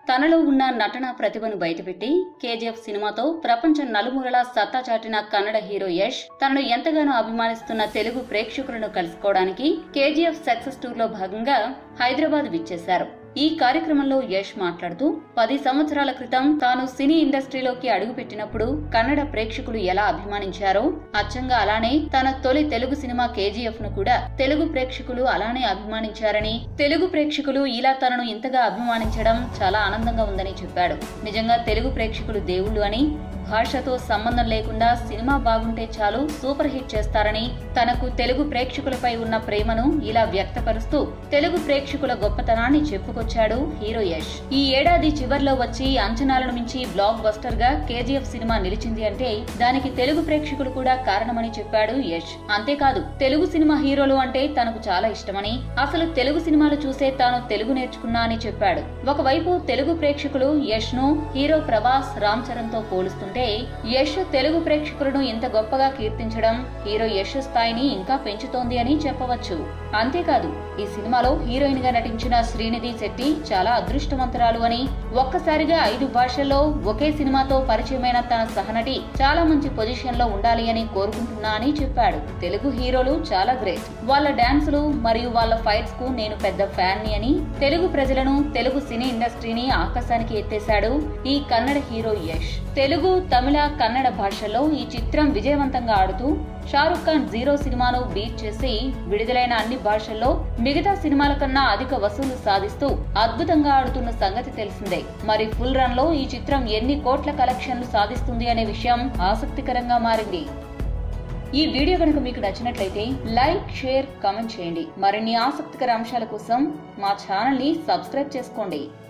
తనలో ఉన్న నటన ప్రతిభను బయటపెట్టి కేజీఎఫ్ సినిమాతో ప్రపంచం నలుమూలలా సత్తా చాటిన కన్నడ హీరో యష్ తనను ఎంతగానో అభిమానిస్తున్న తెలుగు ప్రేక్షకులను కలుసుకోవడానికి కేజీఎఫ్ సక్సెస్ టూర్ లో భాగంగా హైదరాబాద్ విచ్చేశారు ఈ కార్యక్రమంలో యష్ మాట్లాడుతూ పది సంవత్సరాల క్రితం తాను సినీ ఇండస్ట్రీలోకి అడుగుపెట్టినప్పుడు కన్నడ ప్రేక్షకులు ఎలా అభిమానించారో అచ్చంగా అలానే తన తొలి తెలుగు సినిమా కేజీఎఫ్ ను కూడా తెలుగు ప్రేక్షకులు అలానే అభిమానించారని తెలుగు ప్రేక్షకులు ఇలా తనను ఇంతగా అభిమానించడం చాలా ఆనందంగా ఉందని చెప్పాడు నిజంగా తెలుగు ప్రేక్షకులు దేవుళ్ళు అని భాషతో సంబంధం లేకుండా సినిమా బాగుంటే చాలు సూపర్ హిట్ చేస్తారని తనకు తెలుగు ప్రేక్షకులపై ఉన్న ప్రేమను ఇలా వ్యక్తపరుస్తూ తెలుగు ప్రేక్షకుల గొప్పతనాన్ని చెప్పుకొచ్చాడు హీరో యష్ ఈ ఏడాది చివర్లో వచ్చి అంచనాలను మించి బ్లాక్ బస్టర్ గా కేజీఎఫ్ సినిమా నిలిచింది అంటే దానికి తెలుగు ప్రేక్షకులు కూడా కారణమని చెప్పాడు యష్ అంతేకాదు తెలుగు సినిమా హీరోలు అంటే తనకు చాలా ఇష్టమని అసలు తెలుగు సినిమాలు చూసే తాను తెలుగు నేర్చుకున్నా అని చెప్పాడు ఒకవైపు తెలుగు ప్రేక్షకులు యష్ ను హీరో ప్రభాస్ రామ్ చరణ్ తో పోలుస్తుంటే యష్ తెలుగు ప్రేక్షకులను ఇంత గొప్పగా కీర్తించడం హీరో యష్ స్థాయిని ఇంకా పెంచుతోంది అని చెప్పవచ్చు అంతేకాదు ఈ సినిమాలో హీరోయిన్ గా నటించిన శ్రీనిధి శెట్టి చాలా అదృష్టవంతురాలు అని ఒక్కసారిగా ఐదు భాషల్లో ఒకే సినిమాతో పరిచయమైన తన సహనటి చాలా మంచి పొజిషన్ లో ఉండాలి అని కోరుకుంటున్నా అని చెప్పాడు తెలుగు హీరోలు చాలా గ్రేట్ వాళ్ళ డాన్సులు మరియు వాళ్ళ ఫైట్స్ కు నేను పెద్ద ఫ్యాన్ ని అని తెలుగు ప్రజలను తెలుగు సినీ ఇండస్ట్రీని ఆకాశానికి ఎత్తేశాడు ఈ కన్నడ హీరో యష్ తెలుగు తమిళ కన్నడ భాషల్లో ఈ చిత్రం విజయవంతంగా ఆడుతూ షారుఖ్ ఖాన్ జీరో సినిమాను బీట్ చేసి విడుదలైన అన్ని భాషల్లో మిగతా సినిమాల కన్నా అధిక వసూలు సాధిస్తూ అద్భుతంగా ఆడుతున్న సంగతి తెలిసిందే మరి ఫుల్ రన్ లో ఈ చిత్రం ఎన్ని కోట్ల కలెక్షన్లు సాధిస్తుంది అనే విషయం ఆసక్తికరంగా మారింది ఈ వీడియో కనుక మీకు నచ్చినట్లయితే లైక్ షేర్ కామెంట్ చేయండి మరిన్ని ఆసక్తికర అంశాల కోసం మా ఛానల్ ని సబ్స్క్రైబ్ చేసుకోండి